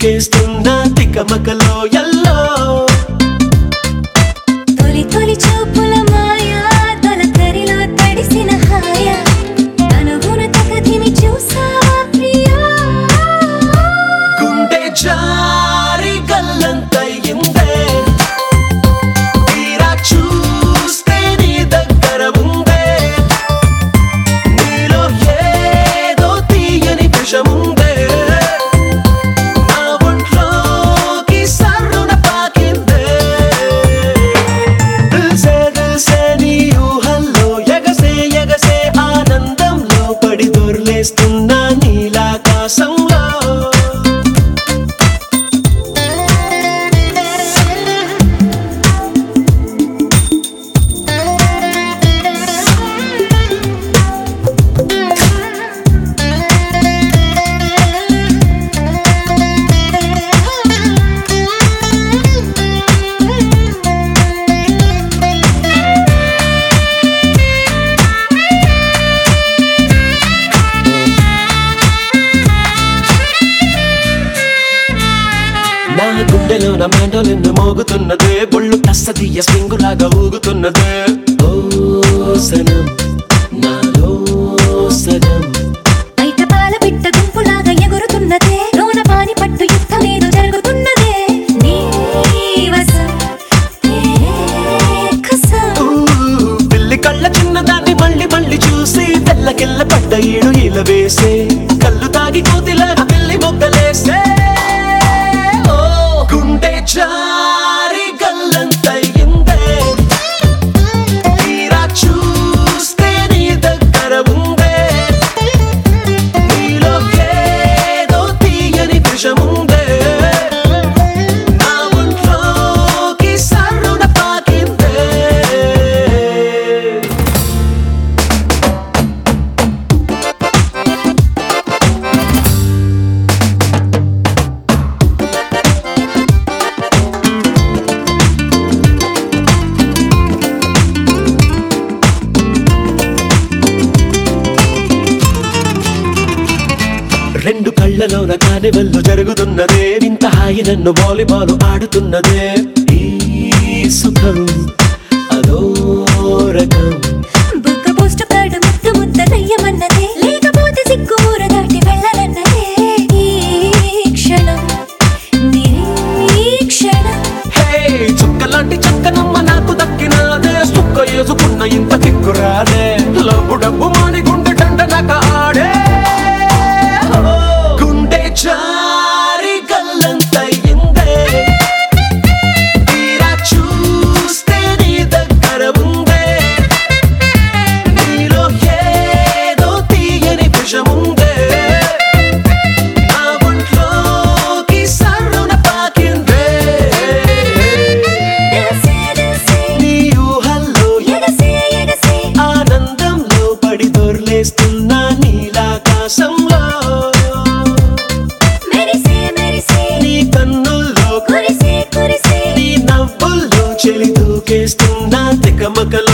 దూకేస్తున్నా తికమకలో yellow తొలి తొలి చూపుల మాయా తొలకరిలో తడిసిన హాయ అనుగుణ తగదిమి చూసావా ప్రియా గుండె జారి గల్లంతయిందే తీరా చూస్తే నీ దగ్గర ఉందే నీలో ఏదో తీయని విషముందే నా ఒంట్లోకి సర్రున పాకిందే దిల్సే దిల్సే నీ ఊహల్లో ఎగసే ఎగసే ఆనందంలో పడి దొర్లేస్తున్నా నీలాకాశంలో నా గుండెలో నా మెండలిన్ను మోగుతున్నదే బొళ్ళు కస్తదీయ స్ప్రింగులాగా ఊగుతున్నదే ఓ సనం నాలో సగం బయట పాల పిట్ట గుంపులాగా ఎగురుతున్నదే లోన పాని పట్టు యుద్ధమేదో జరుగుతున్నదే నీ వశం, నే కసం. ఊ, పిల్లి కళ్ళ చిన్నదాన్ని మళ్ళీ మళ్ళీ చూసి తెల్లకిల్ల పడ్డ ఈడు ఇలా వేసే కళ్ళు తాగి కోతిలాగా పిల్లి మొగ్గలేసే ఓ గుండె జారి గల్లంతయిందే తీరా చూస్తే నీ దగ్గర ఉందే నీలో ఏదో తీయని విషముందే నా ఒంట్లోకి సర్రున పాకిందే రెండు కళ్ళలోన కానివెల్లు జరుగుతున్నదే వింత హాయి నన్ను వాలీబాల్ ఆడుతున్నదే ఈ సుఖం అదో రకం బుగ్గ పోస్ట్ కార్డు ముద్దు ముద్ద నయ్యమన్నదే లేకపోతే సిగ్గు ఊర దాటి వెళ్ళనన్నదే ఈ క్షణం నిరీక్షణం హే చుక్కలాంటి చక్కనమ్మ నాకు దక్కినాదే సుక్క వేసుకున్న ఇంత కిక్కురాదే లబ్బు డబ్బు మాని గుండె డండనక ఆడే ఓ, గుండె జారి గల్లంతయిందే తీరా చూస్తే నీ దగ్గర ఉందే నీలో ఏదో తీయని విషముందే నా ఒంట్లోకి సర్రున పాకిందే దిల్సే దిల్సే నీ ఊహల్లో ఎగసే ఎగసే ఆనందంలో పడి దొర్లేస్తున్నా నీలాకాశంలో మెరిసే మెరిసే నీ కన్నుల్లో కురిసే కురిసే నీ నవ్వుల్లో చెలి దూకేస్తున్నా తికమకలో